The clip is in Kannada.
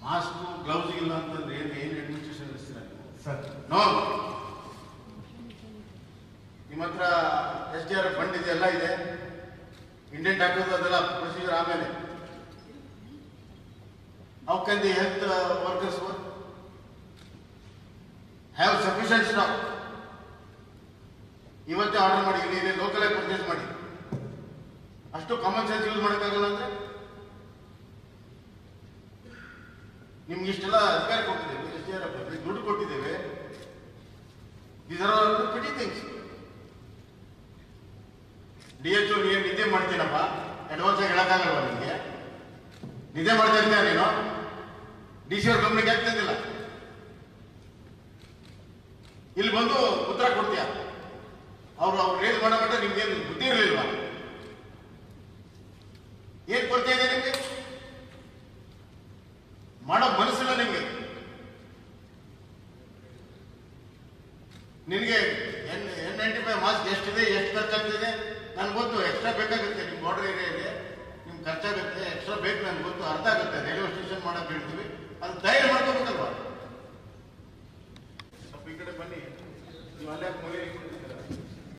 ಮಾಸ್ಕು ಗ್ಲೌಸ್ ಇಲ್ಲ ಅಂತಂದ್ರೆ ಏನು ಏನು ಅಡ್ಮಿನಿಸ್ಟ್ರೇಷನ್ ನಡೆಸ್ತೀರ ನೀವು ಸರ್ ನೋ ನಿಮ್ಮ ಹತ್ರ ಎಸ್ ಡಿ ಆರ್ ಫಂಡ್ ಇದೆ ಎಲ್ಲ ಇದೆ ಇಂಡೆಂಟ್ ಹಾಕೋದು ಅದೆಲ್ಲ ಪ್ರೊಸೀಜರ್ ಆಮೇಲೆ how can the health workers work have sufficient stock ಇವತ್ತೇ ಆರ್ಡರ್ ಮಾಡಿ ಇಲ್ಲಿ ಲೋಕಲ್ ಆಗಿ ಪರ್ಚೇಸ್ ಮಾಡಿ ಅಷ್ಟು ಕಾಮನ್ ಸೆನ್ಸ್ ಯೂಸ್ ಮಾಡೋಕ್ಕಾಗಲ್ಲ ಅಂದ್ರೆ ನಿಮ್ಗೆ ಇಷ್ಟೆಲ್ಲ ಅಧಿಕಾರ ಕೊಟ್ಟಿದ್ದೇವೆ ಎಸ್ ಡಿ ಆರ್ ದುಡ್ಡು ಕೊಟ್ಟಿದ್ದೇವೆ these are all petty things D H ನೀನು ನಿದ್ದೆ ಮಾಡ್ತೀನಪ್ಪ ಅಡ್ವಾನ್ಸ್ ಆಗಿ ಹೇಳಕ್ಕಾಗಲ್ವಾ ನಿಮಗೆ ನಿದ್ದೆ ಮಾಡ್ತಾ ಇರ್ತೀಯ ನೀನು ಡಿ ಸಿ ಅವ್ರ ಗಮನಕ್ಕೆ ಯಾಕೆ ತಂದಿಲ್ಲ ಇಲ್ಲಿ ಬಂದು ಉತ್ತರ ಕೊಡ್ತೀಯ ಅವ್ರು ಅವ್ರು ರೇಸ್ ಮಾಡೋ ಮಟ್ಟ ನಿಮ್ಗೇನು ಬುದ್ಧಿ ಇರಲಿಲ್ವಾ ಏನ್ ಕೊಡ್ತಾ ಇದೆ ನಿಮ್ಗೆ ಮಾಡೋ ಮನಸ್ಸಿಲ್ಲ ನಿಮ್ಗೆ ನಿನಗೆ N N ninety five mask ಎಷ್ಟಿದೆ ಎಷ್ಟು ಖರ್ಚಾಗ್ತಿದೆ ನನ್ಗೆ ಗೊತ್ತು ಎಕ್ಸ್ಟ್ರಾ ಬೇಕಾಗುತ್ತೆ ನಿಮ್ಮ ಬಾರ್ಡರ್ ಏರಿಯಾ ಇದೆ ನಿಮ್ಗೆ ಖರ್ಚಾಗುತ್ತೆ ಎಕ್ಸ್ಟ್ರಾ ಬೇಕು ನನ್ಗೆ ಗೊತ್ತು ಅರ್ಥ ಆಗುತ್ತೆ ರೈಲ್ವೆ ಸ್ಟೇಷನ್ ಮಾಡಕ್ ಹೇಳ್ತೀವಿ ಅದು ಧೈರ್ಯ ಮಾಡ್ಕೋಬೇಕು